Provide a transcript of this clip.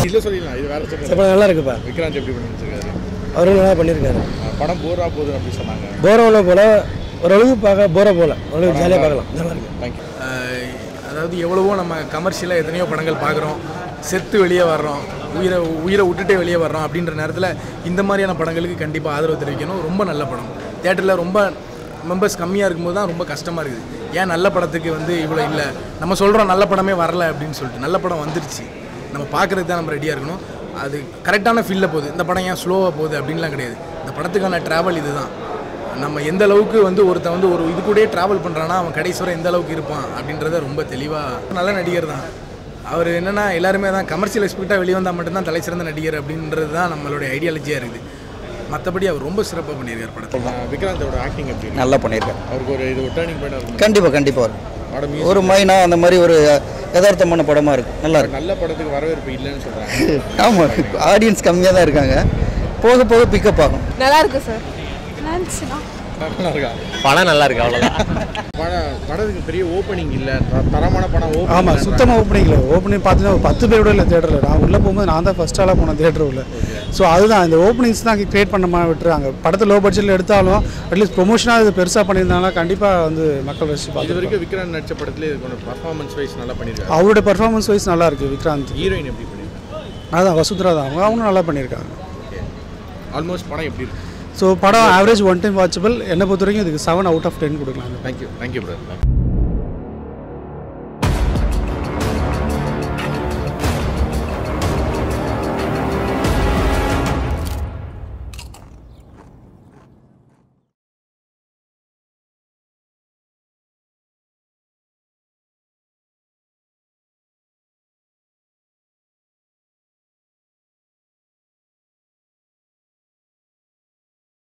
இதில் சொல்லிடலாம் இது வேற சொல்லுங்க படம் நல்லா இருக்குப்பா விக்ராந்த் எப்படி பண்ணி வச்சிருக்காரு அவரும் நல்லா பண்ணியிருக்காரு படம் போரா போகுது அப்படி சொன்னாங்க போரவில் போல ஓரளவுக்கு பார்க்க போரை போல ஓரளவுக்கு ஜாலியாக பார்க்கலாம் நல்லா இருக்கு தேங்க்யூ ஆஹ் அதாவது எவ்வளவோ நம்ம கமர்ஷியலாக எத்தனையோ படங்கள் பார்க்குறோம் செத்து வெளியே வர்றோம் உயிரை உயிரை விட்டுட்டே வெளியே வர்றோம் அப்படின்ற நேரத்தில் இந்த மாதிரியான படங்களுக்கு கண்டிப்பாக ஆதரவு தெரிவிக்கணும் ரொம்ப நல்ல படம் தேட்டரில் ரொம்ப மெம்பர்ஸ் கம்மியாக இருக்கும்போது தான் ரொம்ப கஷ்டமாக இருக்குது ஏன் நல்ல படத்துக்கு வந்து இவ்வளோ இல்லை நம்ம சொல்கிறோம் நல்ல படமே வரல அப்படின்னு சொல்லிட்டு நல்ல படம் வந்துருச்சு நம்ம பார்க்குறதுக்கு தான் நம்ம ரெடியாக இருக்கணும் அது கரெக்டான ஃபீல்டில் போகுது இந்த படம் ஏன் ஸ்லோவாக போகுது அப்படின்லாம் கிடையாது இந்த படத்துக்கான ட்ராவல் இதுதான் நம்ம எந்த அளவுக்கு வந்து ஒருத்தன் வந்து ஒரு இது கூடயே ட்ராவல் பண்ணுறான்னா அவன் கடைசி வரை எந்த அளவுக்கு இருப்பான் அப்படின்றத ரொம்ப தெளிவாக நல்ல நடிகர் தான் அவர் என்னென்னா எல்லாருமே தான் கமர்ஷியல் எக்ஸ்பெக்டாக வெளியே வந்தால் மட்டும்தான் தலை சிறந்த நடிகர் அப்படின்றது தான் நம்மளுடைய ஐடியாலஜியாக இருக்குது மற்றபடி அவர் ரொம்ப சிறப்பாக பண்ணியிருக்கார் படத்தை விக்ராந்தோட ஆக்டிங் எப்படி இருக்கு? நல்லா பண்ணியிருக்காரு அவருக்கு ஒரு இது ஒரு டேர்னிங் பாயிண்ட் இருக்கும் கண்டிப்பாக கண்டிப்பாக வரும் படம் ஒரு மைனா அந்த மாதிரி ஒரு யதார்த்தமான படமாக இருக்கு நல்லா இருக்கு நல்ல படத்துக்கு வரவேற்பு இல்லைன்னு சொல்றாங்க ஆமாம் ஆடியன்ஸ் கம்மியாக தான் இருக்காங்க போக போக பிக்கப் ஆகும் நல்லா இருக்கு சார் நினச்சினா நல்லா இருக்கா படம் நல்லா இருக்கு அவ்வளோதான் படம் படத்துக்கு பெரிய ஓப்பனிங் இல்லை தரமான படம் ஓப்பனிங் ஆமாம் சுத்தமாக ஓப்பனிங் இல்லை ஓப்பனிங் பார்த்தீங்கன்னா ஒரு பத்து பேர் கூட இல்லை தேட்டரில் நான் உள்ளே போகும்போது நான் தான் ஃபஸ்ட் ஆளாக போனேன் தேட்டர் உள்ள ஸோ அதுதான் இந்த ஓப்பனிங்ஸ் தான் கிரியேட் பண்ண மாதிரி விட்டுறாங்க படத்தை லோ பட்ஜெட்டில் எடுத்தாலும் அட்லீஸ்ட் ப்ரொமோஷனாக இது பெருசாக பண்ணியிருந்தாங்கன்னா கண்டிப்பாக வந்து மக்கள் ரசிச்சு இது பார்த்து வரைக்கும் விக்ராந்த் நடிச்ச படத்துல இது கொஞ்சம் பர்ஃபார்மன்ஸ் வைஸ் நல்லா பண்ணியிருக்காரு அவரோட பர்ஃபார்மன்ஸ் வைஸ் நல்லா இருக்கு விக்ராந்த் ஹீரோயின் எப்படி பண்ணியிருக்காங்க அதான் வசுந்தரா தான் அவங்க அவங்களும் நல்லா பண்ணியிருக்காங்க ஆல்மோஸ்ட் படம் எப்படி இருக்கு ஸோ படம் ஆவரேஜ் ஒன் டைம் வாட்சபிள் என்னை பொறுத்த வரைக்கும் இதுக்கு செவன் அவுட் ஆஃப் டென் கொடுக்கலாம் தேங்க்யூ தேங்க்யூ பிரதர்